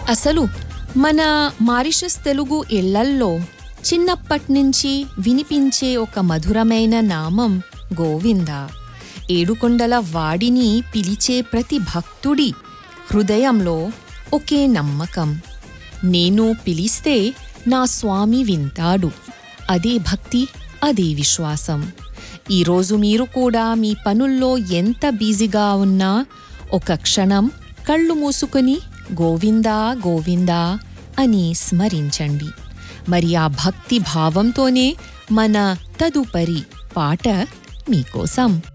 అసలు మన మారిషస్ తెలుగు ఇళ్లల్లో చిన్నప్పట్నుంచి వినిపించే ఒక మధురమైన నామం గోవింద ఏడుకొండల వాడిని పిలిచే ప్రతి భక్తుడి హృదయంలో ఒకే నమ్మకం నేను పిలిస్తే నా స్వామి వింటాడు అదే భక్తి అదే విశ్వాసం ఈరోజు మీరు కూడా మీ పనుల్లో ఎంత బిజీగా ఉన్నా ఒక క్షణం కళ్ళు మూసుకొని గోవిందా గోవిందా అని స్మరించండి మరి ఆ భక్తి భావంతోనే మన తదుపరి పాట మీకోసం